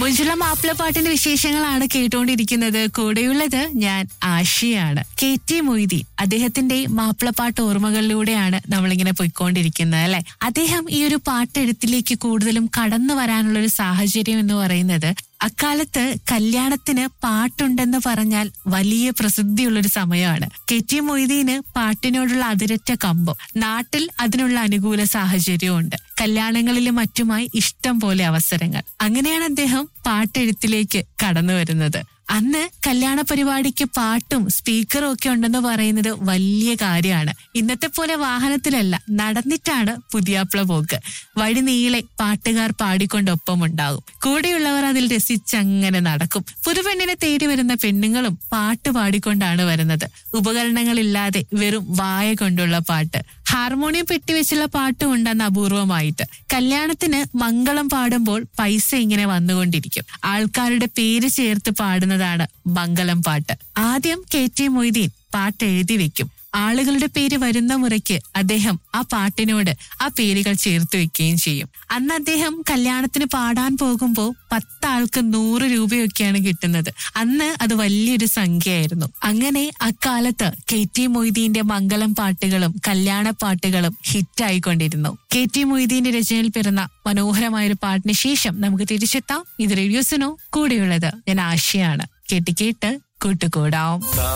മുഞ്ചുള്ള മാപ്പിളപ്പാട്ടിന്റെ വിശേഷങ്ങളാണ് കേട്ടുകൊണ്ടിരിക്കുന്നത് കൂടെയുള്ളത് ഞാൻ ആഷിയാണ് കെ ടി മൊയ്തീൻ അദ്ദേഹത്തിന്റെ മാപ്പിളപ്പാട്ട് ഓർമ്മകളിലൂടെയാണ് നമ്മളിങ്ങനെ പോയിക്കൊണ്ടിരിക്കുന്നത് അല്ലെ അദ്ദേഹം ഈ ഒരു പാട്ടെഴുത്തിലേക്ക് കൂടുതലും കടന്നു വരാനുള്ള ഒരു സാഹചര്യം എന്ന് പറയുന്നത് അക്കാലത്ത് കല്യാണത്തിന് പാട്ടുണ്ടെന്ന് പറഞ്ഞാൽ വലിയ പ്രസിദ്ധിയുള്ളൊരു സമയമാണ് കെ ടി മൊയ്തീന് പാട്ടിനോടുള്ള അതിരറ്റ കമ്പം നാട്ടിൽ അതിനുള്ള അനുകൂല സാഹചര്യമുണ്ട് കല്യാണങ്ങളിലും മറ്റുമായി ഇഷ്ടം പോലെ അവസരങ്ങൾ അങ്ങനെയാണ് അദ്ദേഹം പാട്ടെഴുത്തിലേക്ക് കടന്നു വരുന്നത് അന്ന് കല്യാണ പരിപാടിക്ക് പാട്ടും സ്പീക്കറും ഒക്കെ ഉണ്ടെന്ന് പറയുന്നത് വലിയ കാര്യമാണ് ഇന്നത്തെ പോലെ വാഹനത്തിലല്ല നടന്നിട്ടാണ് പുതിയാപ്ല പോക്ക് വഴി നീളെ പാട്ടുകാർ പാടിക്കൊണ്ടൊപ്പം ഉണ്ടാകും കൂടെയുള്ളവർ അതിൽ രസിച്ചങ്ങനെ നടക്കും പുതുപെണ്ണിനെ തേടി വരുന്ന പെണ്ണുങ്ങളും പാട്ട് പാടിക്കൊണ്ടാണ് വരുന്നത് ഉപകരണങ്ങളില്ലാതെ വെറും വായ കൊണ്ടുള്ള പാട്ട് ഹാർമോണിയം പെട്ടിവെച്ചുള്ള പാട്ടും ഉണ്ടെന്ന് അപൂർവമായിട്ട് കല്യാണത്തിന് മംഗളം പാടുമ്പോൾ പൈസ ഇങ്ങനെ വന്നുകൊണ്ടിരിക്കും ആൾക്കാരുടെ പേര് ചേർത്ത് പാടുന്നതാണ് മംഗളം പാട്ട് ആദ്യം കെ ടി മൊയ്തീൻ പാട്ട് എഴുതി വെക്കും ആളുകളുടെ പേര് വരുന്ന മുറയ്ക്ക് അദ്ദേഹം ആ പാട്ടിനോട് ആ പേരുകൾ ചേർത്ത് വെക്കുകയും ചെയ്യും അന്ന് അദ്ദേഹം കല്യാണത്തിന് പാടാൻ പോകുമ്പോൾ പത്താൾക്ക് നൂറ് രൂപയൊക്കെയാണ് കിട്ടുന്നത് അന്ന് അത് വലിയൊരു സംഖ്യയായിരുന്നു അങ്ങനെ അക്കാലത്ത് കെ ടി മൊയ്തീന്റെ മംഗളം പാട്ടുകളും കല്യാണ പാട്ടുകളും ഹിറ്റായിക്കൊണ്ടിരുന്നു കെ ടി മൊയ്തീന്റെ രചനയിൽ പിറന്ന മനോഹരമായ ഒരു പാട്ടിന് ശേഷം നമുക്ക് തിരിച്ചെത്താം ഇത് റേഡിയോസിനോ കൂടെയുള്ളത് ഞാൻ ആശയാണ് കേട്ട് കേട്ട് കൂട്ടുകൂടാം